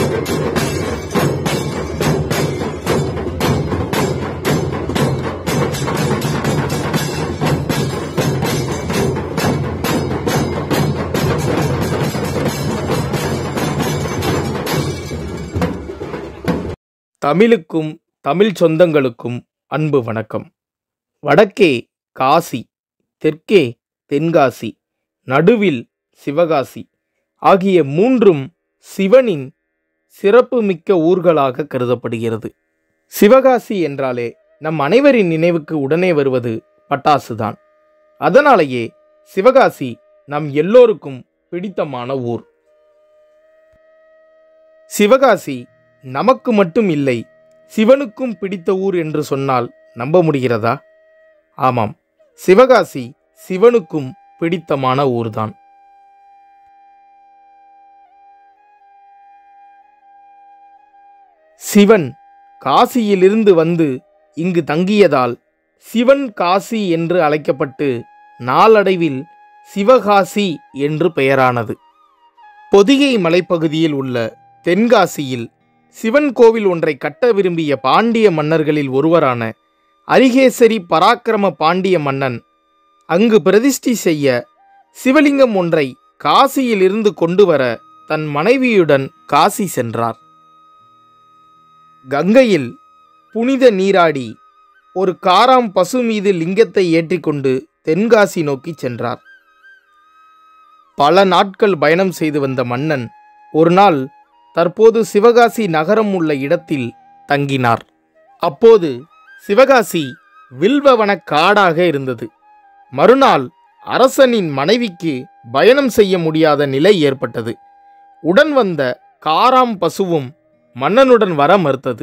தமிழுக்கும் தமிழ் சொந்தங்களுக்கும் அன்பு வணக்கம் வடக்கே காசி தெற்கே தென்காசி நடுவில் சிவகாசி ஆகிய மூன்றும் சிவனின் சிறப்புமிக்க ஊர்களாக கருதப்படுகிறது சிவகாசி என்றாலே நம் அனைவரின் நினைவுக்கு உடனே வருவது பட்டாசுதான் அதனாலேயே சிவகாசி நம் எல்லோருக்கும் பிடித்தமான ஊர் சிவகாசி நமக்கு மட்டும் இல்லை சிவனுக்கும் பிடித்த ஊர் என்று சொன்னால் நம்ப முடிகிறதா ஆமாம் சிவகாசி சிவனுக்கும் பிடித்தமான ஊர்தான் சிவன் காசியிலிருந்து வந்து இங்கு தங்கியதால் சிவன் காசி என்று அழைக்கப்பட்டு நாளடைவில் சிவகாசி என்று பெயரானது பொதிகை மலைப்பகுதியில் உள்ள தென்காசியில் சிவன் கோவில் ஒன்றை கட்ட விரும்பிய பாண்டிய மன்னர்களில் ஒருவரான அரிகேசரி பராக்கிரம பாண்டிய மன்னன் அங்கு பிரதிஷ்டை செய்ய சிவலிங்கம் ஒன்றை காசியில் இருந்து கொண்டு வர தன் மனைவியுடன் காசி சென்றார் கங்கையில் புனித நீராடி ஒரு காராம் பசு மீது லிங்கத்தை ஏற்றிக்கொண்டு தென்காசி நோக்கி சென்றார் பல நாட்கள் பயணம் செய்து வந்த மன்னன் ஒரு நாள் தற்போது சிவகாசி நகரம் உள்ள இடத்தில் தங்கினார் அப்போது சிவகாசி வில்வவன காடாக இருந்தது மறுநாள் அரசனின் மனைவிக்கு பயணம் செய்ய முடியாத நிலை ஏற்பட்டது உடன் வந்த காராம் பசுவும் மன்னனுடன் வர மறுத்தது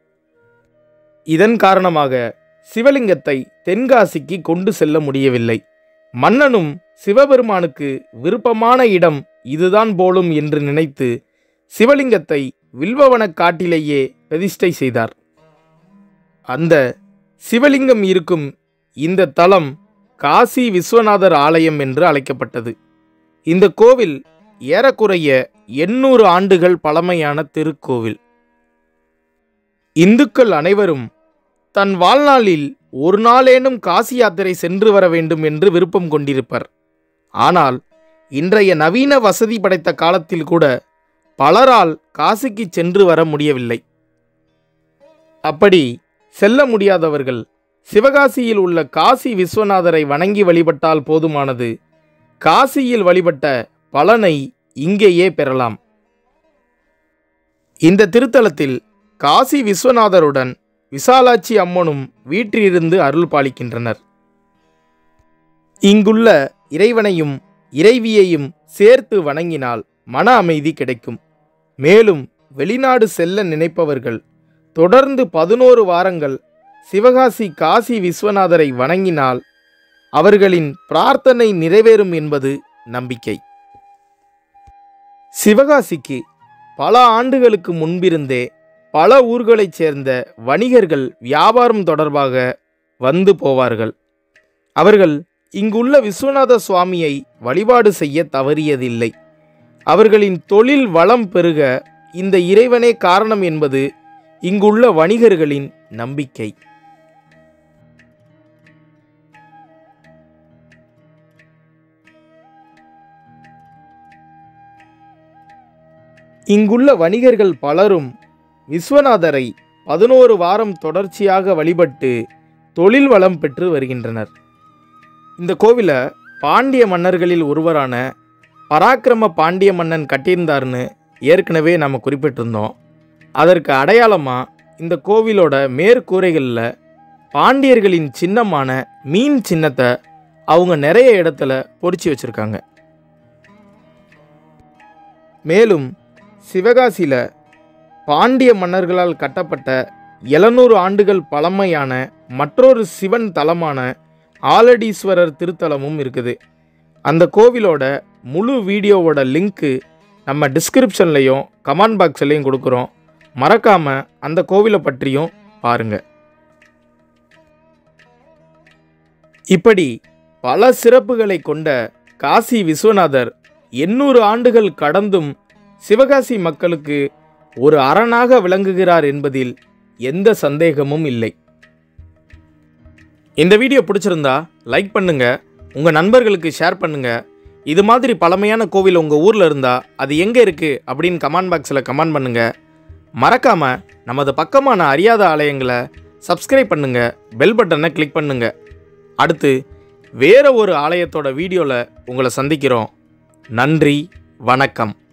இதன் காரணமாக சிவலிங்கத்தை தென்காசிக்கு கொண்டு செல்ல முடியவில்லை மன்னனும் சிவபெருமானுக்கு விருப்பமான இடம் இதுதான் போலும் என்று நினைத்து சிவலிங்கத்தை வில்வவனக் காட்டிலேயே பிரதிஷ்டை செய்தார் அந்த சிவலிங்கம் இருக்கும் இந்த தலம் காசி விஸ்வநாதர் ஆலயம் என்று அழைக்கப்பட்டது இந்த கோவில் ஏறக்குறைய எண்ணூறு ஆண்டுகள் பழமையான திருக்கோவில் இந்துக்கள் அனைவரும் தன் வாழ்நாளில் ஒரு நாளேனும் காசி யாத்திரை சென்று வர வேண்டும் என்று விருப்பம் கொண்டிருப்பர் ஆனால் இன்றைய நவீன வசதி படைத்த காலத்தில் கூட பலரால் காசிக்கு சென்று வர முடியவில்லை அப்படி செல்ல முடியாதவர்கள் சிவகாசியில் உள்ள காசி விஸ்வநாதரை வணங்கி வழிபட்டால் போதுமானது காசியில் வழிபட்ட பலனை இங்கேயே பெறலாம் இந்த திருத்தலத்தில் காசி விஸ்வநாதருடன் விசாலாட்சி அம்மனும் வீற்றிருந்து அருள் பாலிக்கின்றனர் இங்குள்ள இறைவனையும் இறைவியையும் சேர்த்து வணங்கினால் மன அமைதி கிடைக்கும் மேலும் வெளிநாடு செல்ல நினைப்பவர்கள் தொடர்ந்து பதினோரு வாரங்கள் சிவகாசி காசி விஸ்வநாதரை வணங்கினால் அவர்களின் பிரார்த்தனை நிறைவேறும் என்பது நம்பிக்கை சிவகாசிக்கு பல ஆண்டுகளுக்கு முன்பிருந்தே பல ஊர்களைச் சேர்ந்த வணிகர்கள் வியாபாரம் தொடர்பாக வந்து போவார்கள் அவர்கள் இங்குள்ள விஸ்வநாத சுவாமியை வழிபாடு செய்ய தவறியதில்லை அவர்களின் தொழில் வளம் பெருக இந்த இறைவனே காரணம் என்பது இங்குள்ள வணிகர்களின் நம்பிக்கை இங்குள்ள வணிகர்கள் பலரும் விஸ்வநாதரை பதினோரு வாரம் தொடர்ச்சியாக வழிபட்டு தொழில் வளம் பெற்று வருகின்றனர் இந்த கோவிலை பாண்டிய மன்னர்களில் ஒருவரான பராக்கிரம பாண்டிய மன்னன் கட்டியிருந்தார்னு ஏற்கனவே நம்ம குறிப்பிட்டிருந்தோம் அதற்கு அடையாளமாக இந்த கோவிலோட மேற்கூரைகளில் பாண்டியர்களின் சின்னமான மீன் சின்னத்தை அவங்க நிறைய இடத்துல பொறிச்சு வச்சுருக்காங்க மேலும் சிவகாசியில் பாண்டிய மன்னர்களால் கட்டப்பட்ட எழுநூறு ஆண்டுகள் பழமையான மற்றொரு சிவன் தலமான ஆலடீஸ்வரர் திருத்தலமும் இருக்குது அந்த கோவிலோட முழு வீடியோவோட லிங்க்கு நம்ம டிஸ்கிரிப்ஷன்லையும் கமெண்ட் பாக்ஸ்லையும் கொடுக்குறோம் மறக்காமல் அந்த கோவிலை பற்றியும் பாருங்கள் இப்படி பல சிறப்புகளை கொண்ட காசி விஸ்வநாதர் எண்ணூறு ஆண்டுகள் கடந்தும் சிவகாசி மக்களுக்கு ஒரு அரணாக விளங்குகிறார் என்பதில் எந்த சந்தேகமும் இல்லை இந்த வீடியோ பிடிச்சிருந்தா லைக் பண்ணுங்க உங்கள் நண்பர்களுக்கு ஷேர் பண்ணுங்க இது மாதிரி பழமையான கோவில் உங்கள் ஊரில் இருந்தால் அது எங்கே இருக்குது அப்படின்னு கமெண்ட் பாக்ஸில் கமெண்ட் பண்ணுங்க மறக்காம நமது பக்கமான அறியாத ஆலயங்களை சப்ஸ்கிரைப் பண்ணுங்க பெல் பட்டனை கிளிக் பண்ணுங்க அடுத்து வேற ஒரு ஆலயத்தோட வீடியோவில் உங்களை சந்திக்கிறோம் நன்றி வணக்கம்